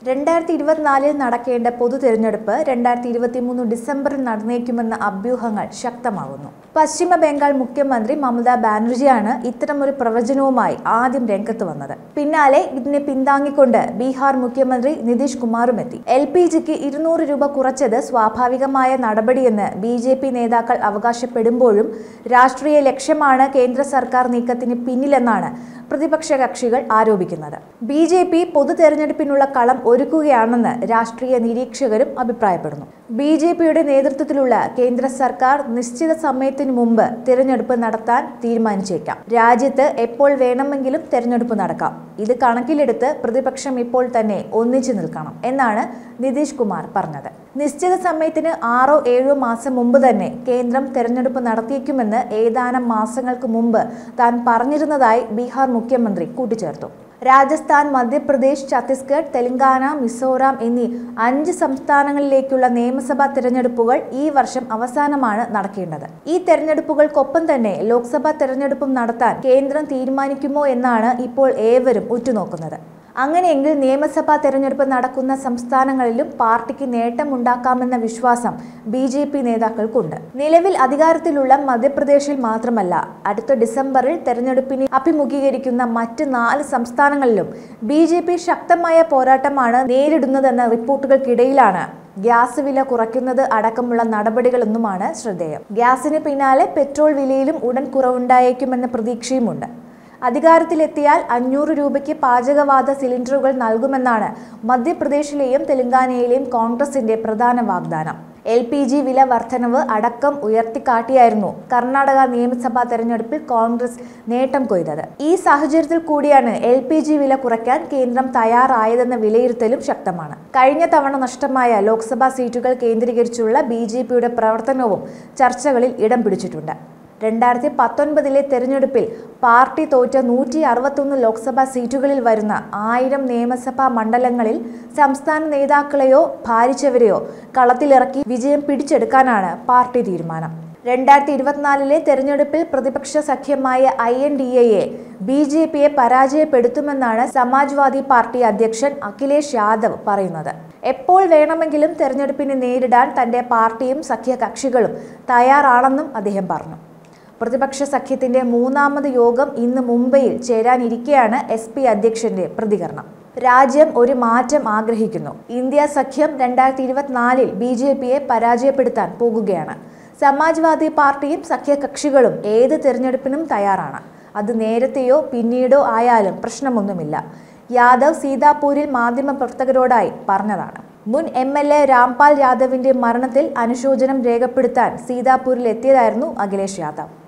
രണ്ടായിരത്തി ഇരുപത്തിനാലിൽ നടക്കേണ്ട പൊതു തെരഞ്ഞെടുപ്പ് രണ്ടായിരത്തി ഇരുപത്തിമൂന്ന് ഡിസംബറിൽ നടന്നേക്കുമെന്ന അഭ്യൂഹങ്ങൾ ശക്തമാകുന്നു പശ്ചിമ ബംഗാൾ മുഖ്യമന്ത്രി മമതാ ബാനർജിയാണ് ഇത്തരമൊരു പ്രവചനവുമായി ആദ്യം രംഗത്ത് വന്നത് പിന്നാലെ ഇതിനെ പിന്താങ്ങിക്കൊണ്ട് ബീഹാർ മുഖ്യമന്ത്രി നിതീഷ് കുമാറും എത്തി എൽ പി ജിക്ക് ഇരുന്നൂറ് രൂപ കുറച്ചത് സ്വാഭാവികമായ നടപടിയെന്ന് ബി ജെ പി നേതാക്കൾ അവകാശപ്പെടുമ്പോഴും രാഷ്ട്രീയ ലക്ഷ്യമാണ് കേന്ദ്ര സർക്കാർ നീക്കത്തിന് പിന്നിലെന്നാണ് പ്രതിപക്ഷ കക്ഷികൾ ആരോപിക്കുന്നത് ബി ജെ പി പൊതു തെരഞ്ഞെടുപ്പിനുള്ള കളം ഒരുക്കുകയാണെന്ന് രാഷ്ട്രീയ നിരീക്ഷകരും അഭിപ്രായപ്പെടുന്നു ബി ജെ പിയുടെ നേതൃത്വത്തിലുള്ള കേന്ദ്ര സർക്കാർ നിശ്ചിത സമയത്തിനു മുമ്പ് തിരഞ്ഞെടുപ്പ് നടത്താൻ തീരുമാനിച്ചേക്കാം രാജ്യത്ത് എപ്പോൾ വേണമെങ്കിലും തെരഞ്ഞെടുപ്പ് നടക്കാം ഇത് കണക്കിലെടുത്ത് പ്രതിപക്ഷം ഇപ്പോൾ തന്നെ ഒന്നിച്ചു നിൽക്കണം എന്നാണ് നിതീഷ് കുമാർ പറഞ്ഞത് നിശ്ചിത സമയത്തിന് ആറോ ഏഴോ മാസം മുമ്പ് തന്നെ കേന്ദ്രം തെരഞ്ഞെടുപ്പ് നടത്തിയേക്കുമെന്ന് ഏതാനും മാസങ്ങൾക്ക് മുമ്പ് താൻ പറഞ്ഞിരുന്നതായി ബീഹാർ മുഖ്യമന്ത്രി കൂട്ടിച്ചേർത്തു രാജസ്ഥാൻ മധ്യപ്രദേശ് ഛത്തീസ്ഗഡ് തെലങ്കാന മിസോറാം എന്നീ അഞ്ച് സംസ്ഥാനങ്ങളിലേക്കുള്ള നിയമസഭാ തെരഞ്ഞെടുപ്പുകൾ ഈ വർഷം അവസാനമാണ് നടക്കേണ്ടത് ഈ തെരഞ്ഞെടുപ്പുകൾക്കൊപ്പം തന്നെ ലോക്സഭാ തെരഞ്ഞെടുപ്പും നടത്താൻ കേന്ദ്രം തീരുമാനിക്കുമോ എന്നാണ് ഇപ്പോൾ ഏവരും ഉറ്റുനോക്കുന്നത് അങ്ങനെയെങ്കിൽ നിയമസഭാ തെരഞ്ഞെടുപ്പ് നടക്കുന്ന സംസ്ഥാനങ്ങളിലും പാർട്ടിക്ക് നേട്ടമുണ്ടാക്കാമെന്ന വിശ്വാസം ബി ജെ പി നേതാക്കൾക്കുണ്ട് നിലവിൽ അധികാരത്തിലുള്ള മധ്യപ്രദേശിൽ മാത്രമല്ല അടുത്ത ഡിസംബറിൽ തെരഞ്ഞെടുപ്പിനെ അഭിമുഖീകരിക്കുന്ന മറ്റ് നാല് സംസ്ഥാനങ്ങളിലും ബി ജെ പി ശക്തമായ പോരാട്ടമാണ് നേരിടുന്നതെന്ന റിപ്പോർട്ടുകൾക്കിടയിലാണ് ഗ്യാസ് വില കുറയ്ക്കുന്നത് അടക്കമുള്ള നടപടികളൊന്നുമാണ് ശ്രദ്ധേയം ഗ്യാസിന് പിന്നാലെ പെട്രോൾ വിലയിലും ഉടൻ കുറവുണ്ടായേക്കുമെന്ന പ്രതീക്ഷയുമുണ്ട് അധികാരത്തിലെത്തിയാൽ അഞ്ഞൂറ് രൂപയ്ക്ക് പാചകവാത സിലിണ്ടറുകൾ നൽകുമെന്നാണ് മധ്യപ്രദേശിലെയും തെലങ്കാനയിലെയും കോൺഗ്രസിന്റെ പ്രധാന വാഗ്ദാനം എൽ പി ജി വില വർധനവ് അടക്കം ഉയർത്തിക്കാട്ടിയായിരുന്നു കർണാടക നിയമസഭാ തെരഞ്ഞെടുപ്പിൽ കോൺഗ്രസ് നേട്ടം കൊയ്തത് ഈ സാഹചര്യത്തിൽ കൂടിയാണ് എൽ പി ജി വില കുറയ്ക്കാൻ കേന്ദ്രം തയ്യാറായതെന്ന വിലയിരുത്തലും ശക്തമാണ് കഴിഞ്ഞ തവണ നഷ്ടമായ ലോക്സഭാ സീറ്റുകൾ കേന്ദ്രീകരിച്ചുള്ള ബി പ്രവർത്തനവും ചർച്ചകളിൽ ഇടം പിടിച്ചിട്ടുണ്ട് രണ്ടായിരത്തി പത്തൊൻപതിലെ തെരഞ്ഞെടുപ്പിൽ പാർട്ടി തോറ്റ നൂറ്റി അറുപത്തൊന്ന് ലോക്സഭാ സീറ്റുകളിൽ വരുന്ന ആയിരം നിയമസഭാ മണ്ഡലങ്ങളിൽ സംസ്ഥാന നേതാക്കളെയോ ഭാരിച്ചവരെയോ കളത്തിലിറക്കി വിജയം പിടിച്ചെടുക്കാനാണ് പാർട്ടി തീരുമാനം രണ്ടായിരത്തി ഇരുപത്തിനാലിലെ തെരഞ്ഞെടുപ്പിൽ പ്രതിപക്ഷ സഖ്യമായ ഐ എൻ ഡി എയെ ബി ജെ പിയെ പരാജയപ്പെടുത്തുമെന്നാണ് സമാജ്വാദി പാർട്ടി അധ്യക്ഷൻ അഖിലേഷ് യാദവ് പറയുന്നത് എപ്പോൾ വേണമെങ്കിലും തെരഞ്ഞെടുപ്പിനെ നേരിടാൻ തന്റെ പാർട്ടിയും സഖ്യകക്ഷികളും തയ്യാറാണെന്നും അദ്ദേഹം പറഞ്ഞു പ്രതിപക്ഷ സഖ്യത്തിന്റെ മൂന്നാമത് യോഗം ഇന്ന് മുംബൈയിൽ ചേരാനിരിക്കെയാണ് എസ് പി അധ്യക്ഷന്റെ പ്രതികരണം രാജ്യം ഒരു മാറ്റം ആഗ്രഹിക്കുന്നു ഇന്ത്യ സഖ്യം രണ്ടായിരത്തി ഇരുപത്തിനാലിൽ ബി ജെ പിയെ പരാജയപ്പെടുത്താൻ പോകുകയാണ് സമാജ്വാദി പാർട്ടിയും സഖ്യകക്ഷികളും ഏത് തിരഞ്ഞെടുപ്പിനും തയ്യാറാണ് അത് നേരത്തെയോ പിന്നീടോ ആയാലും പ്രശ്നമൊന്നുമില്ല യാദവ് സീതാപൂരിൽ മാധ്യമപ്രവർത്തകരോടായി പറഞ്ഞതാണ് മുൻ എം എൽ എ രാംപാൽ യാദവിന്റെ മരണത്തിൽ അനുശോചനം രേഖപ്പെടുത്താൻ സീതാപൂരിൽ എത്തിയതായിരുന്നു അഖിലേഷ് യാദവ്